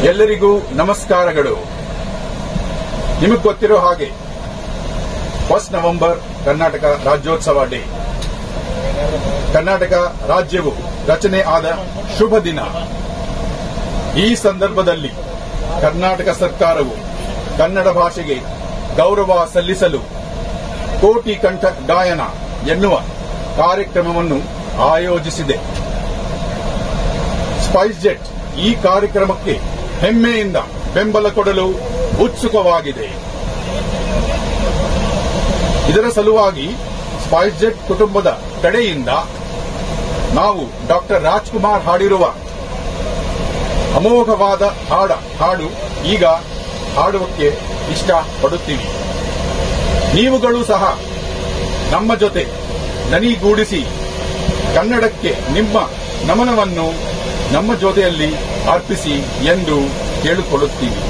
ಎಲ್ಲರಿಗೂ ನಮಸ್ಕಾರಗಳು ನಿಮಗೆ ಗೊತ್ತಿರೋ ಹಾಗೆ first November Karnataka Rajyotsava day Karnataka ರಾಜ್ಯವು ರಚನೆ ಆದ ಶುಭ ದಿನ ಈ ಸಂದರ್ಭದಲ್ಲಿ ಕರ್ನಾಟಕ ಸರ್ಕಾರವು ಕನ್ನಡ ಭಾಷೆಗೆ ಗೌರವ ಸಲ್ಲಿಸಲು ಕೋಟಿ ಕಂಠ ಗಾಯನ ಎನ್ನುವ ಕಾರ್ಯಕ್ರಮವನ್ನು ಆಯೋಜಿಸಿದೆ ಸ್ಪೈಸ್ ಜೆಟ್ ಈ ಕಾರ್ಯಕ್ರಮಕ್ಕೆ ಹೆಮ್ಮೆಯಿಂದ ಬೆಂಬಲ ಕೊಡಲು ಉತ್ಸುಕವಾಗಿದೆ ಇದರ ಸಲುವಾಗಿ ಸ್ಪೈಸ್ ಜೆಟ್ ಕುಟುಂಬದ ಕಡೆಯಿಂದ ನಾವು ಡಾಕ್ಟರ್ ರಾಜ್ಕುಮಾರ್ ಹಾಡಿರುವ ಅಮೋಘವಾದ ಹಾಡ ಹಾಡು ಈಗ ಹಾಡುವಕ್ಕೆ ಇಷ್ಟಪಡುತ್ತೀವಿ ನೀವುಗಳು ಸಹ ನಮ್ಮ ಜೊತೆ ನನಿಗೂಡಿಸಿ ಕನ್ನಡಕ್ಕೆ ನಿಮ್ಮ ನಮನವನ್ನು ನಮ್ಮ ಜೊತೆಯಲ್ಲಿ ಅರ್ಪಿಸಿ ಎಂದು ಕೇಳಿಕೊಳ್ಳುತ್ತೀವಿ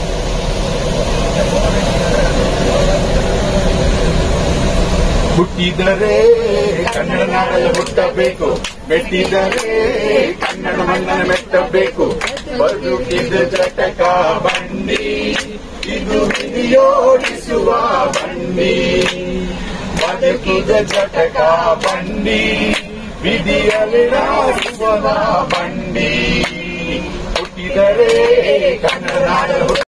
ಹುಟ್ಟಿದರೆ ಕನ್ನಡ ನಾಡಲ್ಲಿ ಹುಟ್ಟಬೇಕು ಮೆಟ್ಟಿದರೆ ಕನ್ನಡ ಮಣ್ಣನ್ನು ಮೆಟ್ಟಬೇಕು ಬದುಕಿದ ಜಟಕ ಬಂಡಿ ಇದು ವಿಧಿಯೋಡಿಸುವ ಬಂಡಿ ಬದುಕಿದ ಜಟಕ ಬಂಡಿ ವಿಧಿಯಲ್ಲಿ ನಾಡಿಸುವ ಬಂಡಿ ಹುಟ್ಟಿದರೆ ಕನ್ನಡ ನಾಡ